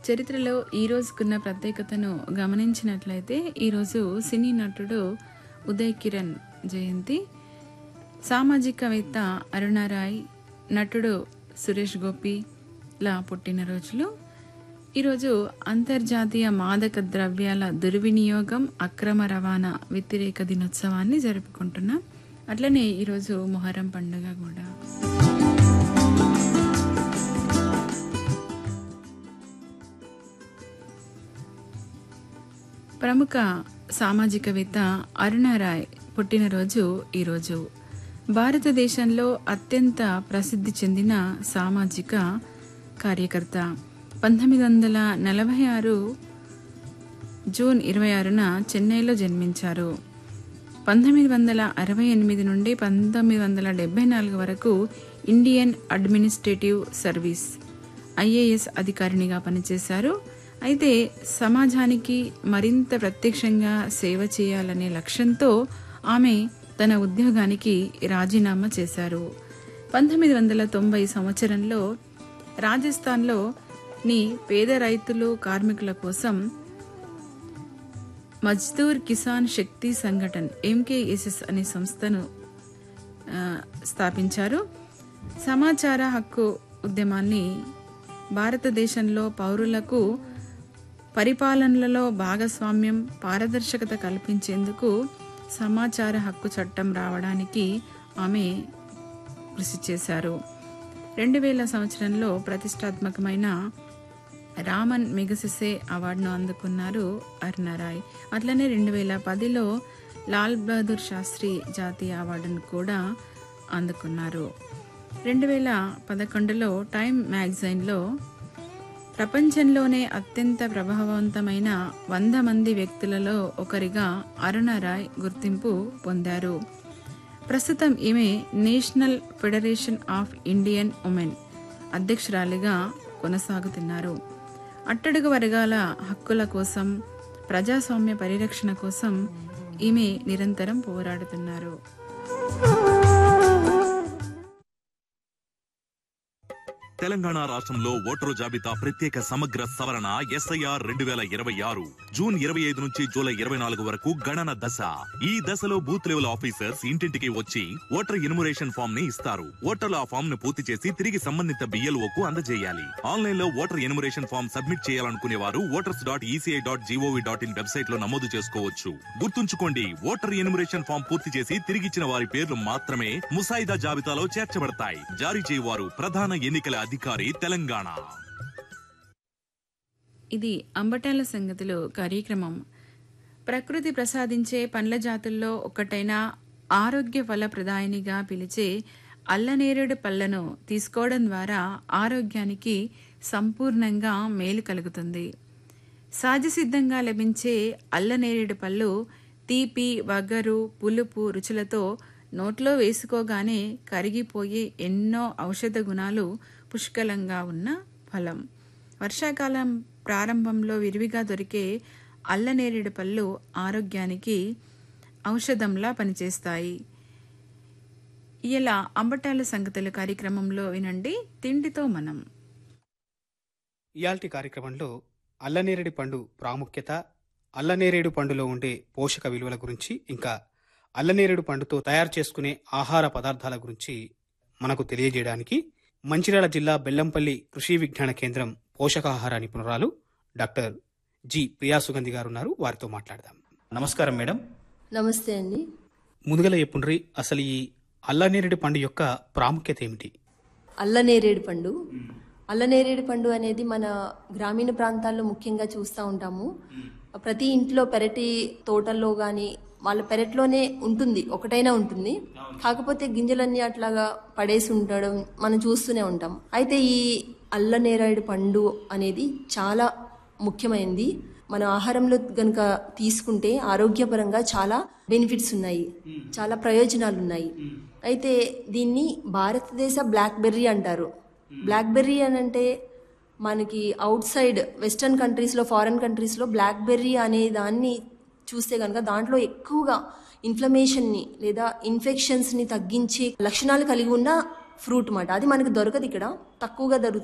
చరిత్రలో ఈ రోజుకున్న ప్రత్యేకతను గమనించినట్లయితే ఈరోజు సినీ నటుడు ఉదయ్ కిరణ్ జయంతి సామాజికవేత్త అరుణారాయ్ నటుడు సురేష్ గోపి లా పుట్టినరోజులు ఈరోజు అంతర్జాతీయ మాదక ద్రవ్యాల దుర్వినియోగం అక్రమ రవాణా వ్యతిరేక దినోత్సవాన్ని జరుపుకుంటున్నాం అట్లనే ఈరోజు మొహరం పండుగ కూడా ప్రముఖ సామాజికవేత్త అరుణారాయ్ పుట్టినరోజు ఈరోజు భారతదేశంలో అత్యంత ప్రసిద్ధి చెందిన సామాజిక కార్యకర్త పంతొమ్మిది వందల నలభై ఆరు జూన్ ఇరవై ఆరున చెన్నైలో జన్మించారు పంతొమ్మిది వందల అరవై ఎనిమిది నుండి పంతొమ్మిది వందల డెబ్బై నాలుగు వరకు ఇండియన్ అడ్మినిస్ట్రేటివ్ సర్వీస్ ఐఏఎస్ అధికారినిగా పనిచేశారు అయితే సమాజానికి మరింత ప్రత్యక్షంగా సేవ చేయాలనే లక్ష్యంతో ఆమె తన ఉద్యోగానికి రాజీనామా చేశారు పంతొమ్మిది వందల తొంభై సంవత్సరంలో రాజస్థాన్లో ని పేద రైతులు కార్మికుల కోసం మజ్దూర్ కిసాన్ శక్తి సంఘటన్ ఎంకేఎస్ఎస్ అనే సంస్థను ఆ, స్థాపించారు సమాచార హక్కు ఉద్యమాన్ని భారతదేశంలో పౌరులకు పరిపాలనలలో భాగస్వామ్యం పారదర్శకత కల్పించేందుకు సమాచార హక్కు చట్టం రావడానికి ఆమె కృషి చేశారు రెండు వేల సంవత్సరంలో ప్రతిష్టాత్మకమైన రామన్ మెగసెసే అవార్డును అందుకున్నారు అరుణారాయ్ అట్లనే రెండు వేల పదిలో లాల్ బహదూర్ శాస్త్రి జాతీయ అవార్డును కూడా అందుకున్నారు రెండు వేల పదకొండులో టైమ్ మ్యాగజైన్లో ప్రపంచంలోనే అత్యంత ప్రభావవంతమైన వంద మంది వ్యక్తులలో ఒకరిగా అరుణారాయ్ గుర్తింపు పొందారు ప్రస్తుతం ఈమె national federation of Indian women అధ్యక్షురాలిగా కొనసాగుతున్నారు అట్టడుగు వర్గాల హక్కుల కోసం ప్రజాస్వామ్య పరిరక్షణ కోసం ఈమె నిరంతరం పోరాడుతున్నారు తెలంగాణ రాష్ట్రంలో ఓటరు జాబితా ప్రత్యేక సమగ్ర సవరణ ఎస్ఐఆర్ రెండు వేల ఇరవై ఆరు జూన్ ఇరవై ఐదు నుంచి జూలై ఇరవై నాలుగు వరకు గణన దశ ఈ దశలో బూత్ లెవెల్ ఆఫీసర్స్ ఇంటింటికి వచ్చి ఓటర్ ఎన్యుమరేషన్ ఫామ్ ని ఇస్తారు ఓటర్లు ఆ ఫామ్ ను పూర్తి చేసి తిరిగి సంబంధిత BLO కు అందజేయాలి ఆన్లైన్ లో ఓటర్ ఎన్యుమరేషన్ ఫామ్ సబ్మిట్ చేయాలనుకునే వారు voters dot ECI dot GOV dot in website లో నమోదు చేసుకోవచ్చు గుర్తుంచుకోండి ఓటర్ ఎన్యుమరేషన్ ఫామ్ పూర్తి చేసి తిరిగిచ్చిన వారి పేర్లు మాత్రమే ముసాయిదా జాబితాలో చేర్చబడతాయి జారీ చేయవారు ప్రధాన ఎన్నికల అధికారి తెలంగాణ ఇది అంబటాల సంగతులు కార్యక్రమం ప్రకృతి ప్రసాదించే పండ్ల జాతుల్లో ఒకటైన ఆరోగ్య ఫలప్రదాయనిగా పిలిచే అల్లనేరేడు పళ్లను తీసుకోవడం ద్వారా ఆరోగ్యానికి సంపూర్ణంగా మేలు కలుగుతుంది సహజసిద్ధంగా లభించే అల్లనేరేడు పళ్ళు తీపి వగరు పులుపు రుచులతో నోట్లో వేసుకోగానే కరిగిపోయే ఎన్నో ఔషధ గుణాలు పుష్కలంగా ఉన్న ఫలం వర్షాకాలం ప్రారంభంలో విరివిగా దొరికే అల్లనేరేడు పళ్ళు ఆరోగ్యానికి ఔషధంలా పనిచేస్తాయి ఇలా అంబటాల సంగతుల కార్యక్రమంలో వినండి తిండితో మనం ఇయాల్టి కార్యక్రమంలో అల్లనేరేడు పండు ప్రాముఖ్యత అల్లనేరేడు పండులో ఉండే పోషక విలువల గురించి ఇంకా అల్లనేరేడు పండుతో తయారు చేసుకునే ఆహార పదార్థాల గురించి మనకు తెలియజేయడానికి మంచిర్యాల జిల్లా బెల్లంపల్లి కృషి విజ్ఞాన కేంద్రం పోషకాహార నిపుణురాలు డాక్టర్ జి ప్రియా సుగంధి గారు ఉన్నారు వారితో మాట్లాడదాం నమస్కారం మేడం నమస్తే అండి ముందుగల చెప్పుండ్రి అసలు ఈ అల్లనేరేడు పండు యొక్క ప్రాముఖ్యత ఏమిటి అల్లనేరేడు పండు అల్లనేరేడు పండు అనేది మన గ్రామీణ ప్రాంతాల్లో ముఖ్యంగా చూస్తూ ఉంటాము ప్రతి ఇంట్లో పెరటి తోటల్లో కానీ వాళ్ళ పెరట్లోనే ఉంటుంది ఒకటైనా ఉంటుంది కాకపోతే గింజలన్నీ అట్లాగా పడేసి ఉండడం మనం చూస్తూనే ఉంటాం అయితే ఈ అల్లనేరేడు పండు అనేది చాలా ముఖ్యమైనది మన ఆహారంలో గనుక తీసుకుంటే ఆరోగ్యపరంగా చాలా బెనిఫిట్స్ ఉన్నాయి చాలా ప్రయోజనాలు ఉన్నాయి అయితే దీన్ని భారతదేశ బ్లాక్ బెర్రీ అంటారు బ్లాక్ బెర్రీ అని అంటే మనకి అవుట్ సైడ్ వెస్టర్న్ కంట్రీస్లో ఫారెన్ కంట్రీస్లో బ్లాక్ బెర్రీ అనే దాన్ని చూస్తే కనుక దాంట్లో ఎక్కువగా ఇన్ఫ్లమేషన్ని లేదా ఇన్ఫెక్షన్స్ని తగ్గించే లక్షణాలు కలిగి ఉన్న ఫ్రూట్ మాట అది మనకు దొరకదు ఇక్కడ తక్కువగా దొరుకుతుంది